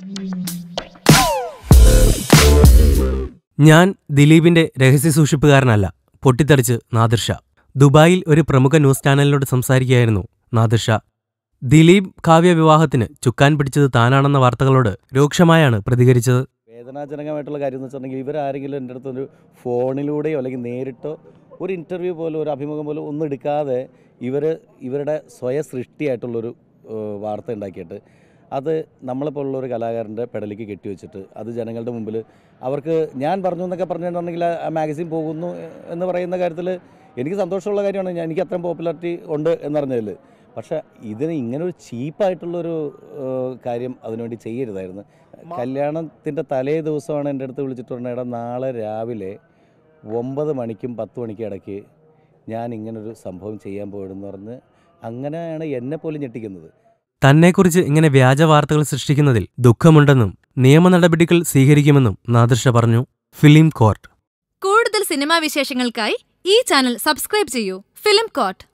ഞാൻ ദിലീപിന്റെ രഹസ്യ സൂക്ഷിപ്പുകാരനല്ല പൊട്ടിത്തെറിച്ച് നാദിർ ഷാ ദുബായിൽ ഒരു പ്രമുഖ ന്യൂസ് ചാനലിനോട് സംസാരിക്കുകയായിരുന്നു നാദിർ ഷാ ദിലീപ് കാവ്യ വിവാഹത്തിന് ചുക്കാൻ പിടിച്ചത് താനാണെന്ന വാർത്തകളോട് രൂക്ഷമായാണ് പ്രതികരിച്ചത് വേദനാജനകമായിട്ടുള്ള കാര്യം എന്ന് വെച്ചിട്ടുണ്ടെങ്കിൽ ഇവരാരെങ്കിലും എൻ്റെ അടുത്ത് ഒരു ഫോണിലൂടെയോ അല്ലെങ്കിൽ നേരിട്ടോ ഒരു ഇൻ്റർവ്യൂ പോലും ഒരു അഭിമുഖം പോലും ഒന്നും എടുക്കാതെ ഇവർ ഇവരുടെ സ്വയ സൃഷ്ടിയായിട്ടുള്ളൊരു ഏഹ്, വാർത്ത ഉണ്ടാക്കിയിട്ട് അത് നമ്മളെപ്പോലുള്ള ഒരു കലാകാരൻ്റെ പെടലിക്ക് കെട്ടിവെച്ചിട്ട് അത് ജനങ്ങളുടെ മുമ്പിൽ അവർക്ക് ഞാൻ പറഞ്ഞു എന്നൊക്കെ പറഞ്ഞിട്ടുണ്ടെങ്കിൽ ആ മാഗസിൻ പോകുന്നു എന്ന് പറയുന്ന കാര്യത്തിൽ എനിക്ക് സന്തോഷമുള്ള കാര്യമാണ് ഞാൻ എനിക്ക് അത്രയും പോപ്പുലാരിറ്റി ഉണ്ട് എന്നറിഞ്ഞതിൽ പക്ഷേ ഇതിന് ഇങ്ങനെ ഒരു ചീപ്പായിട്ടുള്ളൊരു ഏഹ്, കാര്യം അതിനുവേണ്ടി ചെയ്യരുതായിരുന്നു കല്യാണത്തിൻ്റെ തലേ ദിവസമാണ് എൻ്റെ അടുത്ത് വിളിച്ചിട്ട് പറഞ്ഞത് എടാ നാളെ രാവിലെ ഒമ്പത് മണിക്കും പത്ത് മണിക്കും ഇടയ്ക്ക് ഞാൻ ഇങ്ങനൊരു സംഭവം ചെയ്യാൻ പോയിടുന്ന് പറഞ്ഞ് അങ്ങനെയാണ് എന്നെ പോലും ഞെട്ടിക്കുന്നത് തന്നെക്കുറിച്ച് ഇങ്ങനെ വ്യാജ വാർത്തകൾ സൃഷ്ടിക്കുന്നതിൽ ദുഃഖമുണ്ടെന്നും നിയമ നടപടികൾ സ്വീകരിക്കുമെന്നും നാദിർ ഷാ പറഞ്ഞു ഫിലിം കോർട്ട് കൂടുതൽ സിനിമാ വിശേഷങ്ങൾക്കായി ഈ ചാനൽ സബ്സ്ക്രൈബ് ചെയ്യൂ ഫിലിം കോട്ട്